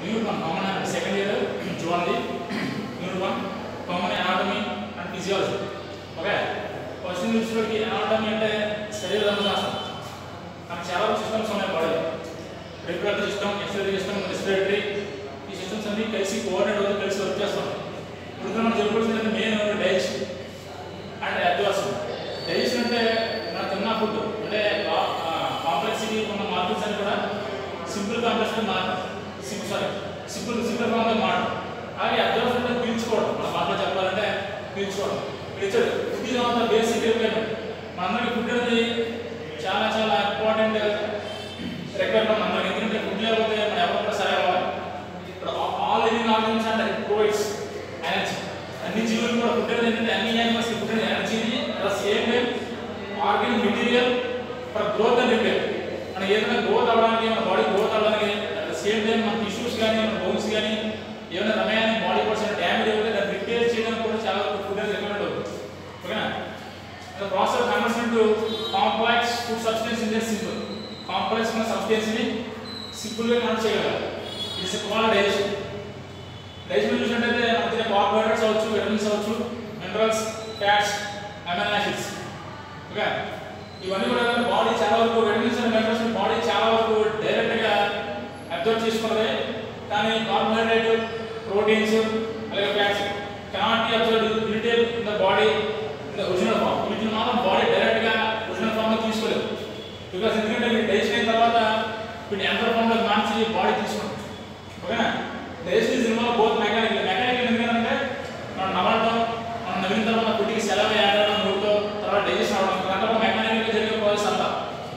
Unit one common second year zoology unit one common anatomy and physiology okay first యూనిట్స్లోకి anatomy అంటే శరీర ధర్మశాస్త్రం మనకు చాలా సిస్టమ్స్ ఉన్నాయి body reproductive system excretory system respiratory ఈ సిస్టమ్స్ అన్ని కలిసి కోఆర్డినేట్ అవుతూ కలిసి వర్క్ చేస్తాం ఇప్పుడు మనం చెప్పుకోవాల్సింది main digestion and advance digestion అంటే మన తిన్న ఫుడ్ అంటే కాంప్లెక్సిటీ ఉన్న మార్పుల్స్ అని కూడా సింపుల్ కాంప్లెక్స్ మార్ సింపుల్ సారీ సింపుల్ సింపుల్ ఫామ్లో మారడం అలాగే అడ్వాన్స్ అంటే పీల్చుకోవడం మన మాటలో చెప్పాలంటే పీల్చుకోవడం ఇచ్చాడు food is on the basic requirement మనందరికీ ఫుడ్ అనేది చాలా చాలా ఇంపార్టెంట్ రిక్వైర్మెంట్ మనందరికీ ఎందుకంటే ఫుడ్ లేకపోతే మనం ఎవరు కూడా సరే అవ్వాలి ఇప్పుడు all living organs and provides energy అన్ని జీవులు కూడా ఫుడ్ అనేది ఏంటంటే అన్ని యానిమల్స్ ఫుడ్ అనేది ఎనర్జీని at same time organ material for growth and repair మనం ఏదైనా గ్రోత్ అవ్వడానికి మన బాడీ గ్రోత్ అవ్వడానికి అట్ సేమ్ టైం మన టిష్యూస్ కానీ మన బోన్స్ కానీ ఏమైనా రమయాన్ని బాడీ పార్ట్స్ డ్యామేజ్ అవుతే దాన్ని రిపేర్ చేయడానికి కూడా చాలా ఫుడ్ అనేది రికమెండ్ అవుతుంది ఓకేనా The process of conversion to complex food substance is just simple. Complex ఉన్న substance ని simple గా కన్వర్ట్ చేయగలరు. It is called digestion. Digestion చూసినట్టయితే మనకి తినే కార్బోహైడ్రేట్స్ అవ్వచ్చు, విటమిన్స్ అవ్వచ్చు, minerals, fats, amino acids. Okay ఇవన్నీ కూడా బాడీ చాలా వరకు విటమిన్స్ అండ్ మినరల్స్ బాడీ చాలా వరకు డైరెక్ట్ గా అబ్జర్వ్ చేసుకున్నదే కానీ కార్బోహైడ్రేట్ ప్రోటీన్స్ అలాగే fats cannot be absorbed in detail in the body in the original form. వీటిని మాత్రం బాడీ డైరెక్ట్ గా ఒరిజినల్ ఫామ్ లో తీసుకోలేదు బికాస్ ఎందుకంటే మీరు డైజెషన్ అయిన తర్వాత వీటిని ఎంటర్ ఫామ్ లో మార్చి బాడీ తీసుకుంటాం ఓకేనా digestion is involve both mechanical mechanical ఎందుకంటే మనం నవ్వడం మనం నవ్విన తర్వాత పుట్టికి సెలవు ఏడవడం నోటితో తర్వాత డైజెషన్ అవడం ఇదంతా కూడా మెకానికల్ జరిగే ప్రాసెస్ అంతా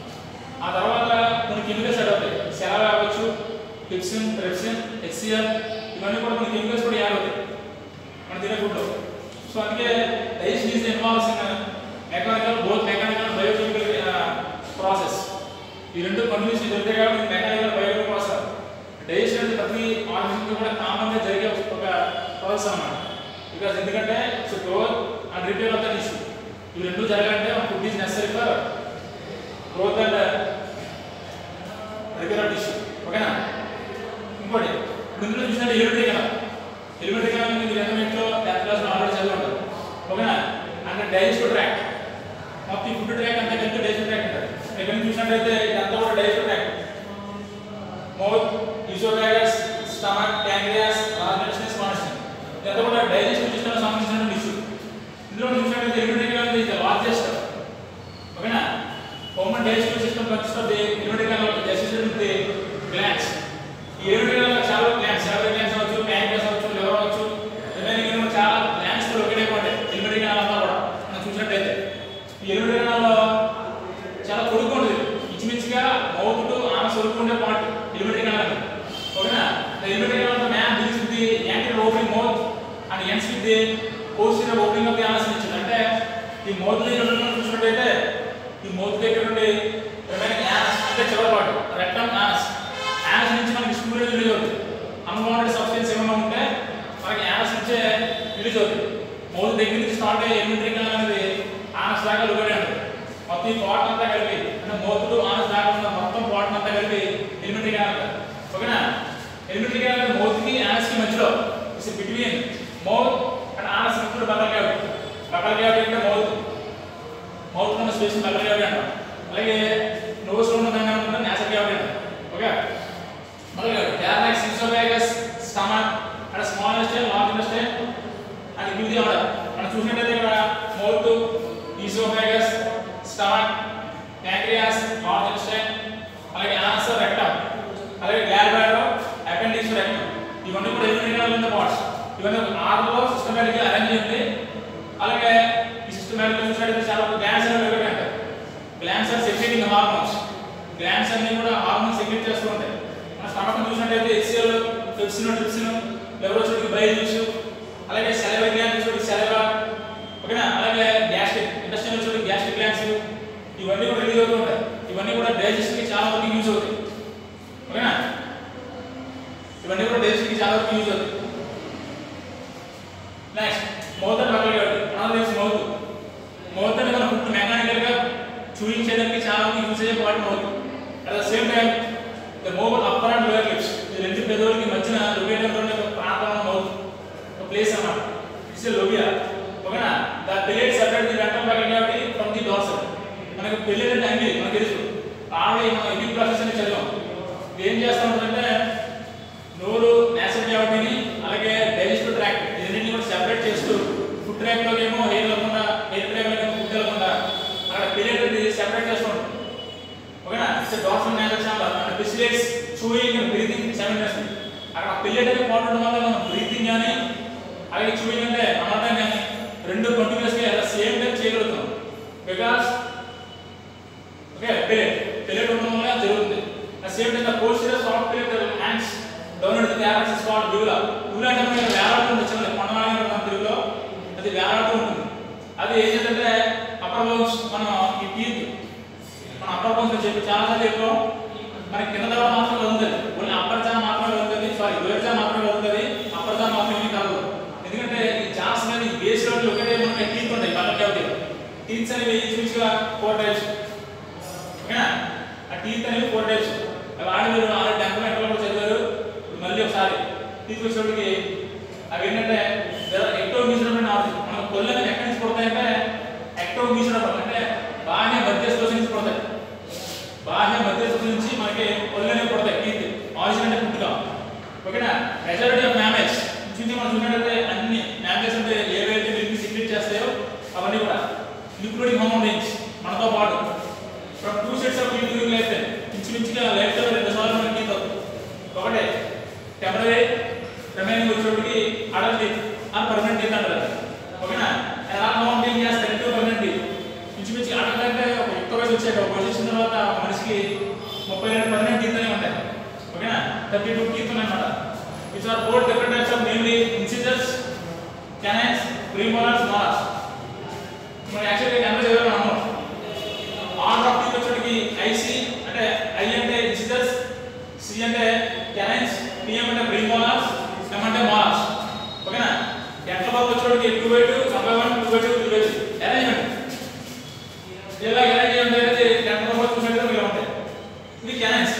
ఆ తర్వాత కొన్ని కెమికల్స్ యాడ్ అవుతాయి సెలవు అవ్వచ్చు పిప్సిన్ ట్రెప్సిన్ హెచ్సిఎల్ ఇవన్నీ కూడా కొన్ని కెమికల్స్ కూడా యాడ్ అవుతాయి మన తినే ఫుడ్లో సో అందుకే digestion is involves in mechanical both mechanical biochemical process ఈ రెండు కండిషన్ జరిగితే కాబట్టి మెకానికల్ బయోకెమికల్ ప్రాసెస్ డైజెషన్ అనేది ప్రతి ఆర్గన్ కూడా కామన్ గా జరిగే ఒక ప్రాసెస్ అన్నమాట బికాస్ ఎందుకంటే so growth and repair of the tissue ఇవి రెండు జరగాలంటే మన food is necessary for growth and repair of tissue ఓకేనా ఇంకోటి ఇప్పుడు ఇందులో చూసినట్టు ఎలిమెంటరీ కదా ఎలిమెంటరీ కదా మీరు ఎలిమెంట్లో టెన్త్ క్లాస్ ఆల్రెడీ చదివి ఉంటారు ఓకేనా అంటే డైజెస్టివ్ ట్రాక్ మొత్తం ఫుడ్ ట్రాక్ అంతా కలిపి డైజెస్టివ్ ట్రాక్ అంటారు ఇక్కడ నుంచి చూసినట్టయితే ఇదంతా కూడా digestive tract mouth oesophagus stomach pancreas రాజనెస్నెస్ మానసిన్ ఇదంతా కూడా డైజెస్టివ్ సిస్టమ్ సంబంధించిన ఇష్యూ ఇందులో చూసినట్టయితే ఎలిమెంటరీ కదా ఇది లార్జెస్ట్ ఓకేనా common digestive system consist of the elementary కదా డైజెస్టివ్ విత్ ది గ్లాండ్స్ ఈ ఎలిమెంటరీ కదా చాలా గ్లాండ్స్ సెవెరల్ గ్లాండ్స్ అవ్వచ్చు ప్యాంక్రియాస్ అవ్వచ్చు లివర్ అవ్వచ్చు రిమైనింగ్ ఏమో చాలా గ్లాండ్స్ తో లొకేట్ ఉంటాయి ఎలిమెంటరీ కణాలు అంతా కూడా మనం చూసినట్టయితే ఈ ఎలిమెంటరీ కణాల్లో చాలా పొడుగు ఉంటుంది ఇంచుమించుగా మౌత్ టు ఆనస్ వరకు ఉండే పార్ట్ ఎలిమెంటరీ కణాలు ఓకేనా ఎలిమెంటరీ కణాలు man begins with the anterior opening mouth and ends with the posterior opening of the anus నుంచి అంటే ఈ మౌత్ దగ్గర ఉన్న చూసినట్టయితే ఈ మౌత్ దగ్గర నుండి రిమైనింగ్ యానస్ అంటే చివరి పార్ట్ రెక్టమ్ యానస్ యానస్ నుంచి మనకి స్టూరేజ్ రిలీజ్ అవుతుంది అన్వాంటెడ్ సబ్స్టెన్స్ ఏమైనా ఉంటే మనకి యానస్ నుంచే రిలీజ్ అవుతుంది మౌత్ దగ్గర నుంచి స్టార్ట్ అయ్యే ఎలిమెంటరీ కణాలు అనేది ఆనస్ దాకా లుగడే ఉంటుంది మొత్తం ఈ పాట్ అంతా కలిపి అంటే మోతులు ఆనస్ దాకా ఉన్న మొత్తం పాట్ అంతా కలిపి ఎలిమెంటరీ కణాలు ఓకేనా ఎలిమెంటరీ కణాలు మౌత్కి ఆనస్కి మధ్యలో it's between mouth and anus ఇప్పుడు బకల్ క్యావిటీ బకల్ క్యావిటీ అంటే మౌత్ మౌత్ ఉన్న స్పేస్ బకల్ క్యావిటీ అంటాం అలాగే నోస్ ఉన్న దాన్ని ఏమంటాం నేసల్ క్యావిటీ అంటాం ఓకే అలాగే డయాలెక్స్ oesophagus stomach and small intestine large intestine and give the order మనం చూసినట్టయితే ఇక్కడ mouth oesophagus stomach pancreas large intestine అలాగే ఆనస్ రెక్టమ్ అలాగే గ్లాడ్ బ్లాడర్ అపెండిక్స్ రెక్టమ్ ఇవన్నీ కూడా ఎలిమినేట్ ఉన్న పార్ట్స్ ఇవన్నీ ఆర్డర్లో సిస్టమేటిక్గా అరేంజ్ ఉంది అలాగే ఈ సిస్టమేటిక్గా చూసినట్టయితే చాలా గ్లాండ్స్ అనేవి ఒకటి అంటారు glands are secreting hormones glands అన్ని కూడా హార్మోన్స్ సెక్రెట్ చేస్తూ ఉంటాయి మన స్టమక్ చూసినట్టయితే హెచ్సిఎల్ ట్రిప్సిన్ ట్రిప్సిన్ లెవర్ వచ్చేటికి బయలుచు అలాగే సెలవ గ్లాండ్ వచ్చేటికి సెలవ ఓకేనా అలాగే గ్యాస్ట్రిక్ ఇండస్ట్రియల్ వచ్చేటికి గ్యాస్ట్రిక్ గ్లాండ్స్ ఇవన్నీ కూడా రిలీజ్ అవుతూ ఉంటాయి ఇవన్నీ కూడా డైజెషన్ కి చాలా వరకు యూజ్ అవుతాయి ఓకేనా ఇవన్నీ కూడా డైజెషన్ కి చాలా వరకు యూజ్ అవుతాయి నెక్స్ట్ మౌత్ అండ్ బకల్ కాబట్టి మనం తెలుసు మౌత్ మౌత్ అనేది మన ఫుడ్ మెకానికల్ గా చూపించడానికి చాలా వరకు యూజ్ అయ్యే part mouth at the same time the mobile upper and lower lips ఈ రెండు పెదవులకి మధ్యన ఇట్స్ లోబియా ఓకేనా the palate separate the ventral back cavity from the dorsal మనకి పిలేట్ అంటే అంగి మనకు తెలుసు ఆల్రెడీ మనం ఎన్ని ప్రాసెస్ అని చదివాం ఇది ఏం చేస్తా ఉంటుందంటే నోరు నేషనల్ క్యావిటీని అలాగే డైజెస్టివ్ ట్రాక్ట్ ఇవన్నీ కూడా సెపరేట్ చేస్తూ ఫుడ్ ట్రాక్ లోకి ఏమో హెయిర్ వెళ్ళకుండా హెయిర్ ట్రాక్ లోకి ఫుడ్ వెళ్ళకుండా అక్కడ పిలేట్ అనేది సెపరేట్ చేస్తూ ఉంటుంది ఓకేనా ఇట్స్ డాక్టర్ నేషనల్ ఛానల్ అంటే facilities chewing and breathing seven అక్కడ పిల్లెట్ అనే పాటు ఉండడం వల్ల మనం బ్రీతింగ్ కానీ అలాగే చూయింగ్ అంటే అనడం కానీ రెండు కంటిన్యూస్గా అలా సేమ్ టైం చేయగలుగుతాం బికాస్ ఓకే పిల్లెట్ పిల్లెట్ ఉండడం వల్ల జరుగుతుంది at same time the posture soft palate hands down the axe is called uvula uvula అంటే మనకి వేలాడుతూ ఉంటుంది చిన్నది కొండలాగా ఉంటుంది తెలుగులో అది వేలాడుతూ ఉంటుంది అది ఏం చేద్దంటే అప్పర్ బౌన్స్ మనం ఈ టీత్ మన అప్పర్ బౌన్స్ చెప్పి చాలా సార్లు చెప్పాం మనకి కింద దవడ మాత్రమే ఉంది ఓన్లీ అప్పర్ జా మాత్రమే ఉంది సారీ లోయర్ జా మాత్రమే ఉంది అప్పర్ జా మాత్రమే ఏమీ కాదు ఎందుకంటే ఈ జాస్ అనేది ఈ బేస్ లో ఒకటే మనకి టీత్ ఉంటాయి పక్క క్యావిటీ టీత్స్ అనేవి చూసిగా ఫోర్ టైప్స్ ఓకేనా ఆ టీత్ అనేవి ఫోర్ టైప్స్ అవి ఆడి మీరు ఆల్రెడీ టెన్త్ ఎక్కడ కూడా చదివారు ఇప్పుడు మళ్ళీ ఒకసారి టీత్ వచ్చేటప్పటికి అవి ఏంటంటే ఎక్టో మీసినప్పుడు ఆడుతుంది మన కొల్లు అనేది ఎక్కడి నుంచి పుడతాయంటే ఎక్టో మీసినప్పుడు అంటే బాగా మధ్యస్థ నుంచి పుడతాయి బాహ్య మధ్యస్థ నుంచి మనకి ఒళ్ళనే పుడతాయి టీత్ ఆరిజిన్ అంటే పుట్టుక ఓకేనా మెజారిటీ ఆఫ్ మ్యామేజ్ చూసి మనం చూసినట్లయితే అన్ని మ్యామేజ్ అంటే ఏవైతే మిల్క్ సిక్రెట్ చేస్తాయో అవన్నీ కూడా ఇంక్లూడింగ్ హోమోన్ రేంజ్ మనతో పాటు from two sets of teeth during life ఇంచుమించుగా లైఫ్ లో రెండు సార్లు మనకి టీత్ అవుతుంది ఒకటే టెంపరీ రిమైనింగ్ వచ్చేటికి అడల్ట్ టీత్ ఆ పర్మనెంట్ టీత్ అంటారు ఓకేనా ఎలా హోమోన్ రేంజ్ చేస్తారు టూ పర్మనెంట్ టీత్ ఇంచుమించు అడల్ట్ అంటే ఒక యుక్త వయసు వచ్చాక ఒక వయసు వచ్చిన తర్వాత ఒక మనిషికి ముప్పై రెండు పర్మనెంట్ టీత్ అనేవి ఉంటాయి ఓకేనా థర్టీ టూ టీత్ ఉన్నాయన్నమాట which are four different types of namely incisors canines premolars molars మనం యాక్చువల్గా ఎంత చదివారు అన్నాం ఆర్డర్ ఆఫ్ టీత్ వచ్చేటికి ఐసి అంటే ఐ అంటే ఇన్సిజర్స్ సి అంటే కెనైన్స్ పిఎం అంటే ప్రీమోలర్స్ ఎం అంటే మాలర్స్ ఓకేనా ఎట్ల బాబు వచ్చేటికి two by two one by one two by two three by two arrangement ఇలా అరేంజ్ చేయండి అనేది టెన్ మెంబర్స్ చూసినట్టుగా మీరు ఉంటాయి ఇది క్యానెన్స్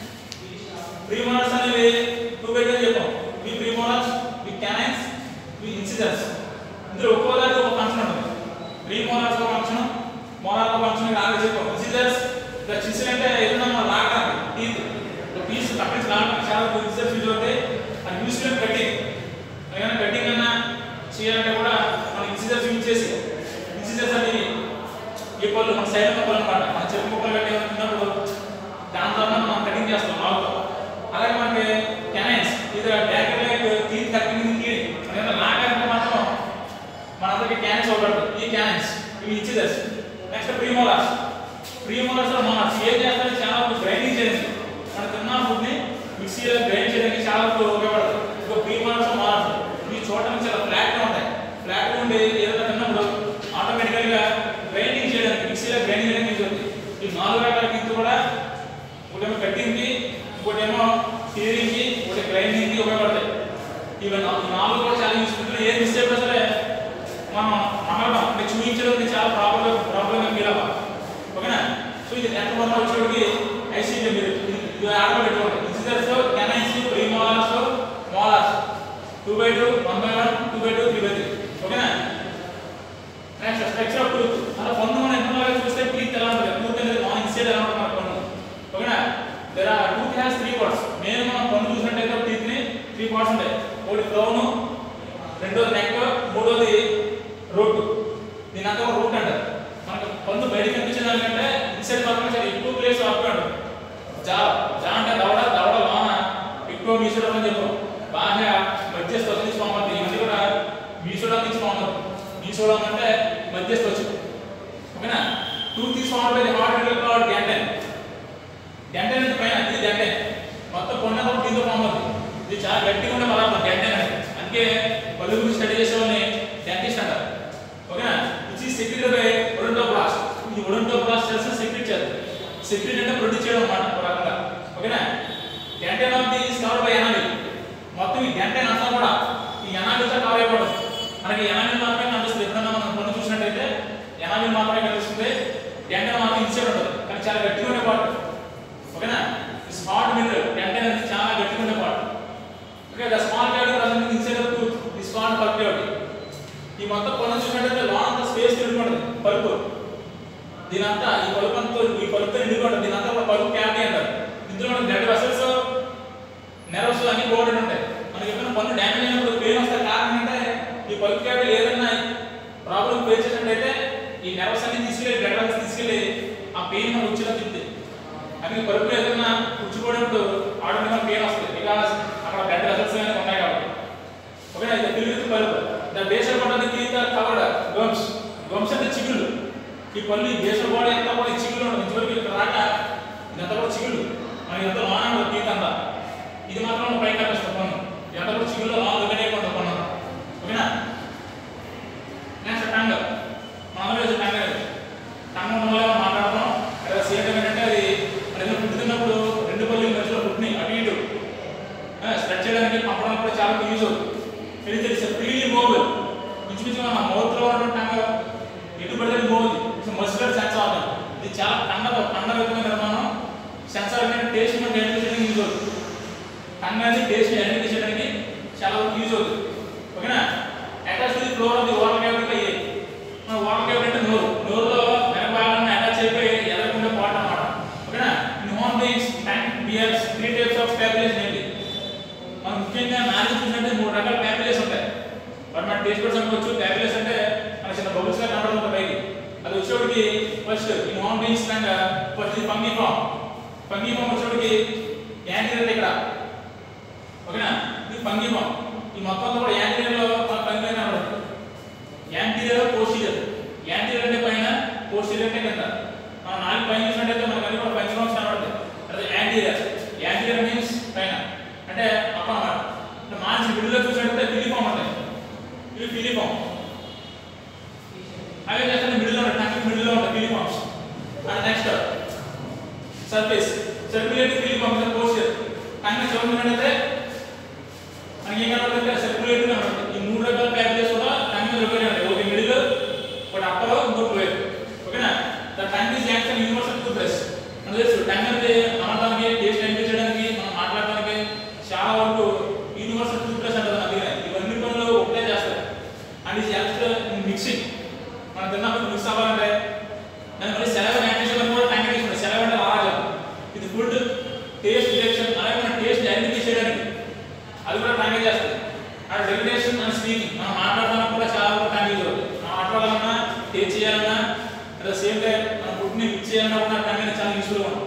ప్రీమోనర్స్ అనేవి టూ బై టూ చెప్పాం ఇవి ప్రీమోనర్స్ ఇవి క్యానెన్స్ ఇవి ఇన్సిడెంట్స్ ఇందులో ఒక్కో దానికి ఒక ఫంక్షన్ ఉంటుంది ప్రీమోనర్స్ ఒక ఫంక్షన్ మోనార్ ఒక ఫంక్షన్ లాగా చెప్పాం ఇన్సిడెంట్స్ ఇట్లా చిసిల్ అంటే ఏదైనా మనం లాగడానికి టీత్ పీస్ కట్టించి లాగడానికి చాలా ఇన్సిడెంట్స్ యూజ్ అవుతాయి అది యూస్ కటింగ్ ఏదైనా కటింగ్ అన్నా చేయాలంటే కూడా మనం ఇన్సిడెంట్స్ యూజ్ చేసి ఇన్సిడెంట్స్ అనేవి ఈ పళ్ళు మన సైడ్ ముక్కలు అనమాట మన చెరుకు ముక్కలు కట్టి తిన్నప్పుడు దాని ద్వారా మనం కటింగ్ చేస్తాం ఆవుతో అలాగే మనకి కెనైన్స్ ఇది బ్యాక్ లైక్ టీత్ కటింగ్ తీయడం మన లాగాలంటే మాత్రం మనందరికి క్యానైన్స్ ఒకటి ఈ క్యానైన్స్ ఇవి ఇచ్చిదర్స్ నెక్స్ట్ ప్రీమోలార్స్ ప్రీమోలార్స్ మోనార్స్ ఏం చేస్తారు చాలా వరకు గ్రైండింగ్ చేయడానికి మన తిన్న ఫుడ్ని మిక్సీలో గ్రైండ్ చేయడానికి చాలా వరకు ఉపయోగపడుతుంది ఇంకో ప్రీమోలార్స్ మోనార్స్ ఇవి చూడడానికి చాలా ఫ్లాట్గా ఉంటాయి ఫ్లాట్గా ఉండి ఏదైనా తిన్నప్పుడు ఆటోమేటికల్గా గ్రైండింగ్ చేయడానికి మిక్సీలో గ్రైండింగ్ చేయడానికి యూజ్ అవుతుంది ఈ నాలుగు రకాల గిత్తు కూడా ఒకటేమో కట్టింగ్కి ఇంకోటేమో టీరింగ్కి ఒకటి గ్రైండింగ్కి ఉపయోగపడతాయి ఇవన్నీ ఈ నాలుగు కూడా చాలా యూస్ఫుల్ ఏ మిస్టేక్ సరే మనం నమ్మడం అంటే చూపించడం చాలా ప్రాబ్లం ప్రాబ్లంగా ఫీల్ అవ్వాలి ఓకేనా సో ఇది ఎంత మనం వచ్చేటికి ఐసీటీ మీరు ఇది ఆడలో పెట్టుకోండి incisors canines premolars molars two by two one by one two by two three by three ఓకేనా నెక్స్ట్ స్ట్రక్చర్ ఆఫ్ టూత్ అలా పన్ను మనం ఎన్నోలాగా చూస్తే టీత్ ఎలా ఉంటుంది టూత్ అనేది మార్నింగ్ ఇన్సైడ్ ఎలా ఉంటుంది మన పన్ను ఓకేనా there are tooth has three parts main మనం పన్ను చూసినట్టయితే టీత్ ని త్రీ పార్ట్స్ ఉంటాయి ఒకటి క్రౌన్ రెండోది నెక్ మూడోది రూట్ దీని అంతా రూట్ అంటారు మనకు పన్ను బయటకు కనిపించిన దానికంటే ఇన్సైడ్ మాత్రమే చాలా ఎక్కువ ప్లేస్ ఆపుతాడు జా జా అంటే దవడ దవడ లోన ఎక్కువ మీసడం అని చెప్పాం బాగా మధ్యస్థ నుంచి పోతుంది ఇవన్నీ కూడా మీసడం నుంచి పోతుంది మీసడం అంటే మధ్యస్థ వచ్చింది ఓకేనా tooth is found by the hard relate called dentine dentine అంటే పైన ఇది డెంటన్ మొత్తం పొన్నప్పుడు దీంతో పోతుంది ఇది చాలా గట్టిగా ఉండే పదార్థం డెంటన్ అనేది అందుకే పళ్ళు గురించి స్టడీ చేసే వాళ్ళని డెంటిస్ట్ అంటారు ఓకేనా it is secreted by odontoblast ఈ ఒడంటోబ్లాస్ట్ సెల్స్ సెక్రెట్ చేస్తారు సెక్రెట్ అంటే ప్రొడ్యూస్ చేయడం అన్నమాట ఒక రకంగా ఓకేనా dentine of the is covered by enamel మొత్తం ఈ డెంటన్ అంతా కూడా ఈ ఎనామిల్తో కవర్ అయిపోవడం మనకి ఎనామిల్ మాత్రమే కనిపిస్తుంది ఎప్పుడైనా మనం పన్ను చూసినట్టయితే ఎనామిల్ మాత్రమే కనిపిస్తుంది డెంటన్ మాత్రం ఇన్సైడ్ ఉంటుంది కానీ చాలా గట్టిగా ఉండే పార్ట్ ఓకేనా ఇస్ హార్డ్ మినరల్ డెంటన్ అనేది చాలా గట్టిగా ఉండే part okay the small cavity present inside of tooth is called pulp cavity ఈ నెర్వస్ అన్ని తీసుకెళ్ళి బ్లడ్ వెల్స్ తీసుకెళ్ళి ఆ పెయిన్ మనకు వచ్చేలా తిప్పుతాయి అందుకే కడుపులో ఏదైనా పుచ్చుకోవడంతో ఆటోమేటిక్ పెయిన్ వస్తుంది బికాస్ అక్కడ బ్లడ్ వెసల్స్ అనేవి ఉన్నాయి కాబట్టి ఓకేనా ఇది తిరిగి కలుపు ద బేసల్ పడ్డది కింద కవర్డ్ గమ్స్ గమ్స్ అంటే చిగుళ్ళు ఈ పళ్ళు ఈ బేసల్ బాడీ అంతా కూడా ఈ చిగుళ్ళు ఉంటుంది చివరికి ఇక్కడ రాక ఇదంతా కూడా చిగుళ్ళు మనకి ఎంత లాన్ ఉంటుంది టీత్ అంతా ఇది మాత్రం పైకి కనిపిస్తుంది పన్ను ఇదంతా కూడా చిగుళ్ళు లాన్ రికనే ఉంటుంది పన్ను ఓకేనా నెక్స్ట్ టంగ్ మనం వేసే టంగ్ అనేది టంగ్ ఉండడం వల్ల మనం మాట్లాడతాం అదే సేమ్ టైం ఏంటంటే అది మనం ఏదైనా పుట్టుతున్నప్పుడు రెండు పళ్ళు మధ్యలో పుట్టినాయి అటు ఇటు స్ప్రెడ్ చేయడానికి పంపడానికి కూడా చాలా యూజ్ అవుతుంది ఇది తెలిసి ఫ్రీలీ మూవబుల్ ఇంచుమించుగా మన మౌత్లో ఉన్నటువంటి టంగ ఎటు పడితే మూవ్ మస్కులర్ సెన్స్ ఆర్గన్ ఇది చాలా కండ కండ విధమైన నిర్మాణం సెన్సార్ అనేది టేస్ట్ మనం ఐడెంటిఫై చేయడానికి యూజ్ అవుతుంది టంగ్ అనేది టేస్ట్ ఐడెంటిఫై చేయడానికి చాలా యూజ్ అవుతుంది ఓకేనా attach the floor of the water cavity అయ్యాయి మన వాటర్ క్యావిటీ అంటే నోరు నోరులో వెనక భాగాన్ని అటాచ్ అయిపోయి ఎదగకుండా పాట అన్నమాట ఓకేనా in human beings tongue bears three types of papillae namely మనం ముఖ్యంగా నాలుగు చూసినట్టే మూడు రకాల ప్యాపిలేస్ ఉంటాయి వాటి మన టేస్ట్ బడ్స్ అనుకోవచ్చు ప్యాపిలేస్ అంటే మన చిన్న బబుల్స్ గా కనబడుతుంది పైకి అది వచ్చేటికి ఫస్ట్ ఈ నాన్ బీన్స్ కనుక ఫస్ట్ ఇది ఫంగీ ఫామ్ ఫంగీ ఫామ్ వచ్చేటికి యాంటీరియర్ ఇక్కడ ఓకేనా ఇది ఫంగీ ఫామ్ ఈ మొత్తం అంతా కూడా యాంటీరియర్ లో మన పని పైన కనబడుతుంది యాంటీరియర్ పోస్టీరియర్ యాంటీరియర్ అంటే పైన పోస్టీరియర్ అంటే కింద మనం నాలుగు పైన చూసినట్టయితే మనకు అన్ని కూడా పంచలోన్స్ కనబడతాయి అదే యాంటీరియర్ యాంటీరియర్ మీన్స్ పైన అంటే అప్ప అన్నమాట అంటే మానసి మిడిల్లో చూసినట్టయితే ఫిలిఫామ్ ఉంటాయి ఇవి ఫిలిఫామ్ అవే చేస్తే మిడిల్లో ఉంటాయి టంగ్ మిడిల్లో ఉంటాయి filiforms and next surface circumvallate filiform అంటే పోస్చర్ టంగ్ చూసినట్టయితే మనకి ఏం కనబడుతుంది సర్క్యులేటివ్ కనబడుతుంది ఈ మూడు రకాల ప్యాకేజెస్ కూడా టంగ్ మీద రొటేట్ ఉంటాయి ఒకటి మిడిల్ ఒకటి అప్పర్ ఇంకోటి లోయర్ ఓకేనా the tongue is actual universal tooth brush మనకు తెలుసు టంగ్ అనేది అనడానికి టేస్ట్ ఎంజాయ్ చేయడానికి మనం మాట్లాడడానికి చాలా వరకు యూనివర్సల్ టూత్ బ్రష్ అంటారు అందుకనే ఇవన్నీ పనులు ఒకటే చేస్తారు అండ్ ఇది హెల్ప్ మిక్సింగ్ మనం తిన్నప్పుడు మిక్స్ అవ్వాలంటే దాని మళ్ళీ సెలవు యాక్టివేషన్ కూడా టంగ్ తీసుకుంటాం సెలవు అంటే ఆహారం ఇది ఫుడ్ టేస్ట్ డిటెక్షన్ అలాగే మన టేస్ట్ ఐడెంటిఫై చేయడానికి అది కూడా టంగ్ చేస్తుంది అండ్ రెగ్యులేషన్ అండ్ స్పీకింగ్ మనం మాట్లాడడానికి కూడా చాలా వరకు టంగ్ యూజ్ అవుతుంది మనం మాట్లాడాలన్నా టేస్ట్ చేయాలన్నా అట్ ద సేమ్ టైం మనం ఫుడ్ని మిక్స్ చేయాలన్నా కూడా టంగ్ అనేది చాలా యూస్ఫుల్గా ఉంటుంది